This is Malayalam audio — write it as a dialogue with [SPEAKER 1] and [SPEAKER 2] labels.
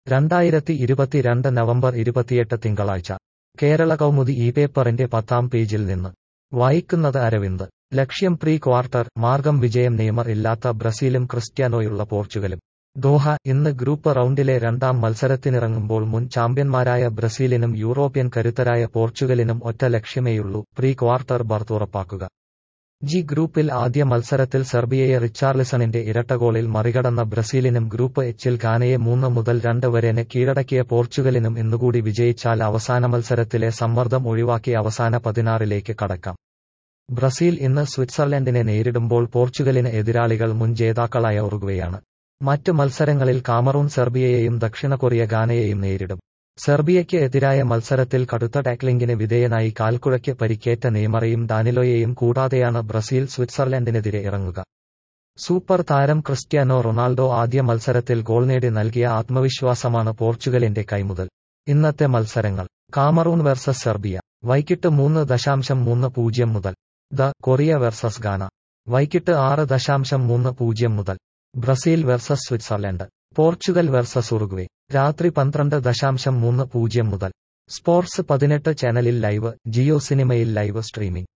[SPEAKER 1] രണ്ടായിരത്തി ഇരുപത്തിരണ്ട് നവംബർ ഇരുപത്തിയെട്ട് തിങ്കളാഴ്ച കേരള കൗമുദി ഈ പേപ്പറിന്റെ പത്താം പേജിൽ നിന്ന് വായിക്കുന്നത് അരവിന്ദ് ലക്ഷ്യം പ്രീ ക്വാർട്ടർ മാർഗം വിജയം നെയ്മർ ഇല്ലാത്ത ബ്രസീലും ക്രിസ്ത്യാനോയുള്ള പോർച്ചുഗലും ദോഹ ഇന്ന് ഗ്രൂപ്പ് റൗണ്ടിലെ രണ്ടാം മത്സരത്തിനിറങ്ങുമ്പോൾ മുൻ ചാമ്പ്യന്മാരായ ബ്രസീലിനും യൂറോപ്യൻ കരുത്തരായ പോർച്ചുഗലിനും ഒറ്റ ലക്ഷ്യമേയുള്ളൂ പ്രീ ക്വാർട്ടർ ബർത്ത് ഉറപ്പാക്കുക ജി ഗ്രൂപ്പിൽ ആദ്യ മത്സരത്തിൽ സെർബിയയെ റിച്ചാർലിസണിന്റെ ഇരട്ടഗോളിൽ മറികടന്ന ബ്രസീലിനും ഗ്രൂപ്പ് എച്ചിൽ ഘാനയെ മൂന്ന് മുതൽ രണ്ട് വരെന് കീഴടക്കിയ പോർച്ചുഗലിനും ഇന്നുകൂടി വിജയിച്ചാൽ അവസാന മത്സരത്തിലെ സമ്മർദ്ദം ഒഴിവാക്കി അവസാന പതിനാറിലേക്ക് കടക്കാം ബ്രസീൽ ഇന്ന് സ്വിറ്റ്സർലൻഡിനെ നേരിടുമ്പോൾ പോർച്ചുഗലിന് എതിരാളികൾ മുൻ ജേതാക്കളായ ഉറുഗ്വയാണ് മറ്റ് മത്സരങ്ങളിൽ കാമറൂൺ സെർബിയയെയും ദക്ഷിണ കൊറിയ ഗാനയെയും നേരിടും സെർബിയയ്ക്ക് എതിരായ മത്സരത്തിൽ കടുത്ത ടാക്ലിംഗിന് വിധേയനായി കാൽക്കുഴയ്ക്ക് പരിക്കേറ്റ നെയ്മറയും ഡാനിലോയെയും കൂടാതെയാണ് ബ്രസീൽ സ്വിറ്റ്സർലൻഡിനെതിരെ ഇറങ്ങുക സൂപ്പർ താരം ക്രിസ്ത്യാനോ റൊണാൾഡോ ആദ്യ മത്സരത്തിൽ ഗോൾ നേടി നൽകിയ ആത്മവിശ്വാസമാണ് പോർച്ചുഗലിന്റെ കൈമുതൽ ഇന്നത്തെ മത്സരങ്ങൾ കാമറൂൺ വെർസസ് സെർബിയ വൈകിട്ട് മൂന്ന് ദശാംശം മൂന്ന് പൂജ്യം മുതൽ ദ കൊറിയ വെർസസ് ഗാന വൈകിട്ട് ആറ് ദശാംശം മൂന്ന് പൂജ്യം മുതൽ Brazil versus Switzerland Portugal versus Uruguay രാത്രി പന്ത്രണ്ട് ദശാംശം മൂന്ന് പൂജ്യം മുതൽ സ്പോർട്സ് പതിനെട്ട് ചാനലിൽ ലൈവ് ജിയോ സിനിമയിൽ ലൈവ് സ്ട്രീമിംഗ്